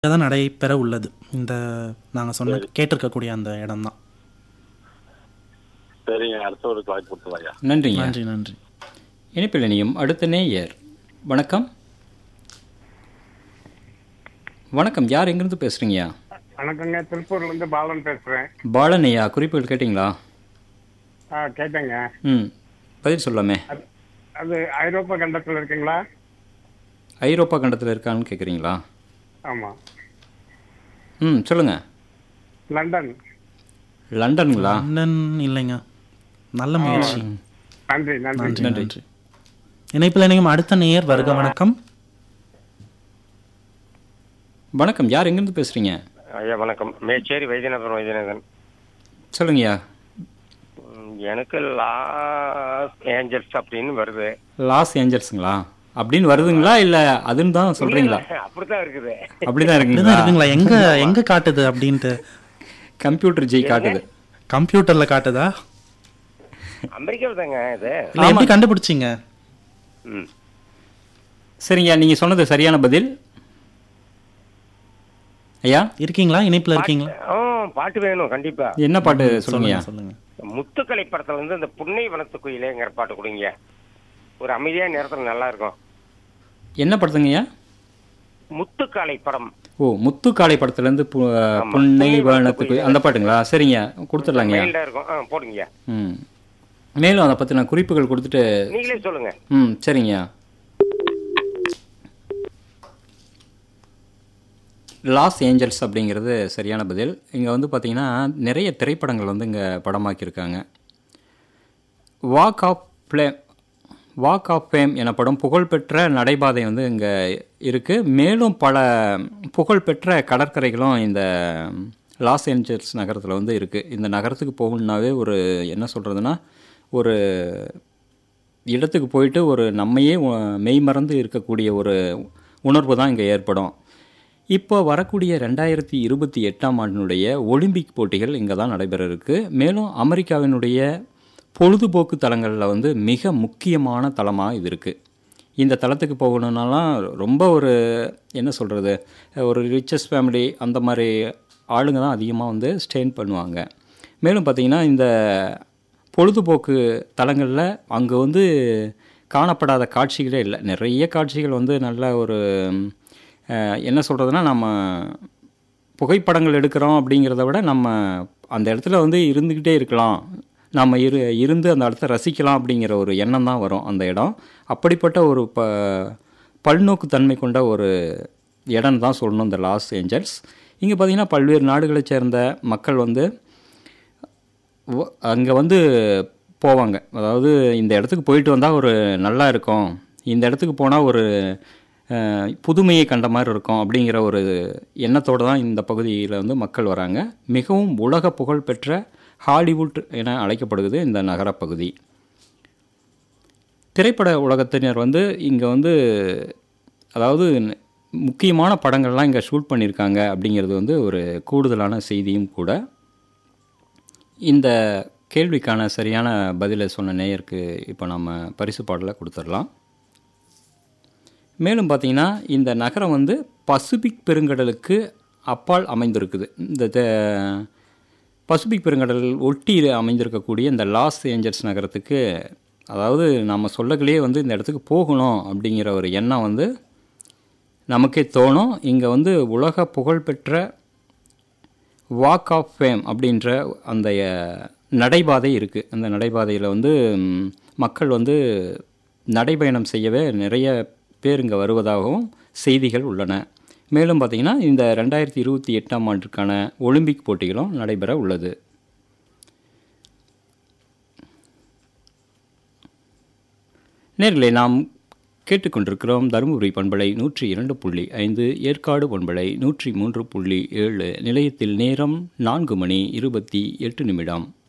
தான் நடைபெற உள்ளது இந்த நாங்கள் சொன்ன கேட்டிருக்கக்கூடிய அந்த இடம் தான் சரிங்க அடுத்தவருக்கு வாய்ப்பு கொடுத்துருவாங்க நன்றிங்க நன்றி நன்றி இணைப்பில் இணையும் அடுத்த நேயர் வணக்கம் வணக்கம் யார் எங்கிருந்து பேசுறீங்கய்யா வணக்கங்க திருப்பூர்ல இருந்து பாலன் பேசுறேன் பாலன் ஐயா குறிப்புகள் கேட்டிங்களா ஆ கேட்டேங்க ம் பதில் சொல்லாமே அது- அது ஐரோப்பா கண்டத்துல இருக்குங்களா ஐரோப்பா கண்டத்தில் இருக்கான்னு கேட்குறீங்களா ஆமா ம் சொல்லுங்க லண்டன் லண்டனுங்களா லண்டன் இல்லைங்க நல்ல முயற்சி நன்றி நன்றி நன்றி நன்றி. நன்றி இணைப்பில் இணையும் அடுத்த நேயர் வருக வணக்கம் வணக்கம் யார் எங்கிருந்து பேசுறீங்க ஐயா வணக்கம் மேச்சேரி வைத்தியநாதன் வைத்தியநாதன் சொல்லுங்கய்யா ம், எனக்கு லாஸ் ஏஞ்சல்ஸ் அப்படின்னு வருது லாஸ் ஏஞ்சல்ஸுங்களா அப்படின்னு வருதுங்களா இல்ல அதுன்னு தான் சொல்றீங்களா அப்படித்தான் இருக்குது அப்படிதான் இப்படிதான் இருக்குங்களா இருக்குங்களா எங்க எங்க காட்டுது அப்படின்ட்டு கம்ப்யூட்டர் ஜி காட்டுது கம்ப்யூட்டர்ல காட்டுதா அமெரிக்காவில் தாங்க இது இல்ல எப்படி கண்டுபிடிச்சீங்க ம் சரிங்க நீங்க சொன்னது சரியான பதில் ஐயா இருக்கீங்களா இணைப்புல இருக்கீங்களா ஆ பாட்டு வேணும் கண்டிப்பா என்ன பாட்டு சொல்லுங்கய்யா சொல்லுங்க முத்துக்கலை படத்துல இருந்து இந்த புன்னை வனத்து குயிலேங்கிற பாட்டு கொடுங்க ஒரு அமைதியான நேரத்துல நல்லா இருக்கும் என்ன படத்துங்கய்யா முத்துக்காலை படம் ஓ முத்துக்காளை படத்துல இருந்து பு- புன்னை வனத்துக்கு அந்த பாட்டுங்களா சரிங்க கொடுத்துடலாங்கய்யா மைல்டா இருக்கும் ஆ போடுங்க ம் மேலும் அதை பத்தின குறிப்புகள் கொடுத்துட்டு நீங்களே சொல்லுங்க ம் சரிங்கய்யா லாஸ் ஏஞ்சல்ஸ் அப்படிங்கிறது சரியான பதில் இங்கே வந்து பார்த்தீங்கன்னா நிறைய திரைப்படங்கள் வந்து இங்கே படமாக்கியிருக்காங்க walk of play walk of fame எனப்படும் புகழ்பெற்ற நடைபாதை வந்து இங்கே இருக்குது மேலும் பல புகழ்பெற்ற கடற்கரைகளும் இந்த லாஸ் ஏஞ்சல்ஸ் நகரத்தில் வந்து இருக்குது இந்த நகரத்துக்கு போகணுன்னாவே ஒரு என்ன சொல்கிறதுனா ஒரு இடத்துக்கு போயிட்டு ஒரு நம்மையே உ- மெய்மறந்து இருக்கக்கூடிய ஒரு உணர்வு தான் இங்கே ஏற்படும் இப்போ வரக்கூடிய ரெண்டாயிரத்தி இருபத்தி எட்டாம் ஆண்டினுடைய ஒலிம்பிக் போட்டிகள் இங்கே தான் நடைபெற இருக்கு மேலும் அமெரிக்காவினுடைய பொழுதுபோக்கு தலங்களில் வந்து மிக முக்கியமான தலமாக இது இருக்குது இந்த தலத்துக்கு போகணுன்னாலாம் ரொம்ப ஒரு என்ன சொல்கிறது ஒரு ரிச்சஸ் ஃபேமிலி அந்த மாதிரி ஆளுங்க தான் அதிகமாக வந்து ஸ்டெயின் பண்ணுவாங்க மேலும் பார்த்திங்கன்னா இந்த பொழுதுபோக்கு தலங்களில் அங்கே வந்து காணப்படாத காட்சிகளே இல்லை நிறைய காட்சிகள் வந்து நல்ல ஒரு அஹ், என்ன சொல்கிறதுனா நம்ம புகைப்படங்கள் எடுக்கிறோம் அப்படிங்கிறத விட நம்ம அந்த இடத்துல வந்து இருந்துக்கிட்டே இருக்கலாம் நம்ம இரு இருந்து அந்த இடத்த ரசிக்கலாம் அப்படிங்கிற ஒரு எண்ணம் தான் வரும் அந்த இடம் அப்படிப்பட்ட ஒரு ப பல்நோக்கு தன்மை கொண்ட ஒரு இடம் தான் சொல்லணும் இந்த லாஸ் ஏஞ்சல்ஸ் இங்கே பார்த்திங்கன்னா பல்வேறு நாடுகளைச் சேர்ந்த மக்கள் வந்து அங்கே வந்து போவாங்க அதாவது இந்த இடத்துக்கு போயிட்டு வந்தால் ஒரு நல்லா இருக்கும் இந்த இடத்துக்கு போனால் ஒரு அஹ், புதுமையை கண்ட மாதிரி இருக்கும் அப்படிங்கிற ஒரு எண்ணத்தோடு தான் இந்த பகுதியில் வந்து மக்கள் வராங்க மிகவும் உலக புகழ்பெற்ற ஹாலிவுட் என அழைக்கப்படுகிறது இந்த நகரப்பகுதி திரைப்பட உலகத்தினர் வந்து இங்கே வந்து அதாவது ந- முக்கியமான படங்கள்லாம் இங்கே ஷூட் பண்ணியிருக்காங்க அப்படிங்கிறது வந்து ஒரு கூடுதலான செய்தியும் கூட இந்த கேள்விக்கான சரியான பதிலை சொன்ன நேயருக்கு இப்போ நம்ம பரிசு பாடலை கொடுத்துடலாம் மேலும் பார்த்தீங்கன்னா இந்த நகரம் வந்து பசிபிக் பெருங்கடலுக்கு அப்பால் அமைந்திருக்குது இந்த த- பசிபிக் பெருங்கடல் ஒட்டி அமைந்திருக்கக்கூடிய இந்த லாஸ் ஏஞ்சல்ஸ் நகரத்துக்கு அதாவது நம்ம சொல்லக்கலையே வந்து இந்த இடத்துக்கு போகணும் அப்படிங்கிற ஒரு எண்ணம் வந்து நமக்கே தோணும் இங்கே வந்து உலக புகழ்பெற்ற வாக் ஆஃப் ஃபேம் அப்படின்ற அந்த அஹ், நடைபாதை இருக்குது அந்த நடைபாதையில் வந்து ம், மக்கள் வந்து நடைபயணம் செய்யவே நிறைய பேர் இங்கே வருவதாகவும் செய்திகள் உள்ளன மேலும் பார்த்திங்கன்னா இந்த ரெண்டாயிரத்தி இருபத்தி எட்டாம் ஆண்டுக்கான ஒலிம்பிக் போட்டிகளும் நடைபெற உள்ளது நேர்களே நாம் கேட்டுக்கொண்டிருக்கிறோம் தருமபுரி பண்பலை நூற்றி இரண்டு புள்ளி ஐந்து ஏற்காடு பண்பலை நூற்றி மூன்று புள்ளி ஏழு நிலையத்தில் நேரம் நான்கு மணி இருபத்தி எட்டு நிமிடம்